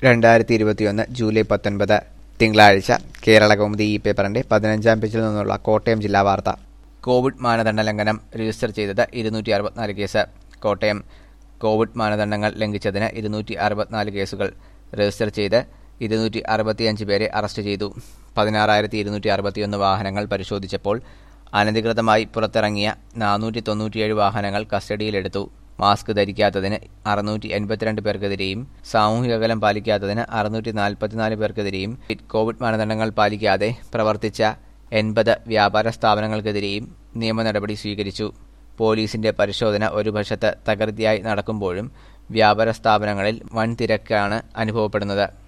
രണ്ടായിരത്തി ഇരുപത്തിയൊന്ന് ജൂലൈ പത്തൊൻപത് തിങ്കളാഴ്ച കേരള കൗമുദി ഈ പേപ്പറിന്റെ പതിനഞ്ചാം പേജിൽ നിന്നുള്ള കോട്ടയം ജില്ലാ വാർത്ത കോവിഡ് മാനദണ്ഡ ലംഘനം രജിസ്റ്റർ ചെയ്തത് ഇരുന്നൂറ്റി അറുപത്തിനാല് കേസ് കോട്ടയം കോവിഡ് മാനദണ്ഡങ്ങൾ ലംഘിച്ചതിന് ഇരുന്നൂറ്റി അറുപത്തിനാല് കേസുകൾ രജിസ്റ്റർ ചെയ്ത് ഇരുന്നൂറ്റി അറുപത്തിയഞ്ച് പേരെ അറസ്റ്റ് ചെയ്തു പതിനാറായിരത്തി ഇരുന്നൂറ്റി അറുപത്തിയൊന്ന് വാഹനങ്ങൾ പരിശോധിച്ചപ്പോൾ അനധികൃതമായി പുറത്തിറങ്ങിയ നാനൂറ്റി തൊണ്ണൂറ്റിയേഴ് വാഹനങ്ങൾ കസ്റ്റഡിയിലെടുത്തു മാസ്ക് ധരിക്കാത്തതിന് അറുന്നൂറ്റി എൺപത്തിരണ്ട് പേർക്കെതിരെയും സാമൂഹിക അകലം പാലിക്കാത്തതിന് അറുന്നൂറ്റി നാൽപ്പത്തിനാല് പേർക്കെതിരെയും കോവിഡ് മാനദണ്ഡങ്ങൾ പാലിക്കാതെ പ്രവർത്തിച്ച എൺപത് വ്യാപാര സ്ഥാപനങ്ങൾക്കെതിരെയും നിയമ നടപടി സ്വീകരിച്ചു പോലീസിന്റെ പരിശോധന ഒരു വശത്ത് തകൃതിയായി നടക്കുമ്പോഴും വ്യാപാര സ്ഥാപനങ്ങളിൽ വൻ തിരക്കാണ് അനുഭവപ്പെടുന്നത്